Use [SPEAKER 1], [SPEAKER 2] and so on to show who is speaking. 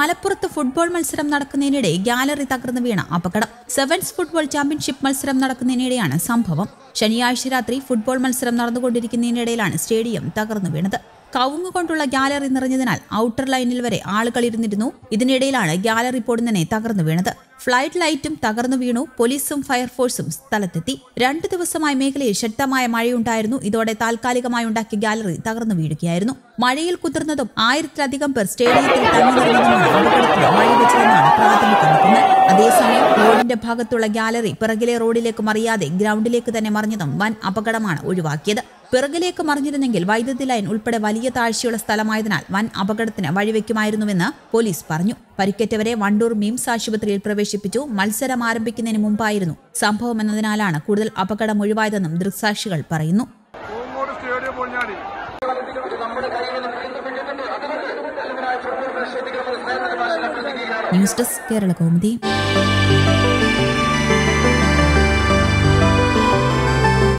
[SPEAKER 1] മലപ്പുറത്ത് ഫുട്ബോൾ മത്സരം നടക്കുന്നതിനിടെ ഗാലറി തകർന്നു വീണ അപകടം സെവൻസ് ഫുട്ബോൾ ചാമ്പ്യൻഷിപ്പ് മത്സരം നടക്കുന്നതിനിടെയാണ് സംഭവം ശനിയാഴ്ച രാത്രി ഫുട്ബോൾ മത്സരം നടന്നുകൊണ്ടിരിക്കുന്നതിനിടയിലാണ് സ്റ്റേഡിയം തകർന്നു വീണത് കവുങ്ങ് കൊണ്ടുള്ള ഗാലറി നിറഞ്ഞതിനാൽ ഔട്ടർ ലൈനിൽ വരെ ആളുകൾ ഇരുന്നിരുന്നു ഇതിനിടയിലാണ് ഗാലറി പൊടുന്നനെ തകർന്നു വീണത് ഫ്ലൈറ്റ് ലൈറ്റും തകർന്നു വീണു പോലീസും ഫയർഫോഴ്സും സ്ഥലത്തെത്തി രണ്ടു ദിവസമായി മേഖലയിൽ ശക്തമായ മഴയുണ്ടായിരുന്നു ഇതോടെ താൽക്കാലികമായി ഉണ്ടാക്കിയ ഗാലറി തകർന്നു വീഴുകയായിരുന്നു മഴയിൽ കുതിർന്നതും ആയിരത്തിലധികം പേർ സ്റ്റേഡിയത്തിൽ തങ്ങി നിറഞ്ഞതുമാണ് അപകടത്തിന് വഴിവെച്ചതെന്നാണ് പ്രാഥമിക നിഗമനം അതേസമയം റോഡിന്റെ ഭാഗത്തുള്ള ഗാലറി പിറകിലെ റോഡിലേക്ക് മറിയാതെ ഗ്രൗണ്ടിലേക്ക് തന്നെ മറിഞ്ഞതും വൻ അപകടമാണ് ഒഴിവാക്കിയത് പിറകിലേക്ക് മറിഞ്ഞിരുന്നെങ്കിൽ വൈദ്യുതി ലൈൻ ഉൾപ്പെടെ വലിയ താഴ്ചയുള്ള സ്ഥലമായതിനാൽ വൻ അപകടത്തിന് വഴിവെക്കുമായിരുന്നുവെന്ന് പോലീസ് പറഞ്ഞു പരിക്കേറ്റവരെ വണ്ടൂർ മിംസ് ആശുപത്രിയിൽ പ്രവേശിപ്പിച്ചു മത്സരം ആരംഭിക്കുന്നതിന് മുമ്പായിരുന്നു സംഭവം എന്നതിനാലാണ് കൂടുതൽ അപകടം ഒഴിവായതെന്നും ദൃക്സാക്ഷികൾ പറയുന്നു
[SPEAKER 2] പൂങ്ങോട് സ്റ്റേഡിയം പൊളിഞ്ഞാടി
[SPEAKER 1] ന്യൂസ് ഡെസ്ക് കേരള കൗമുദി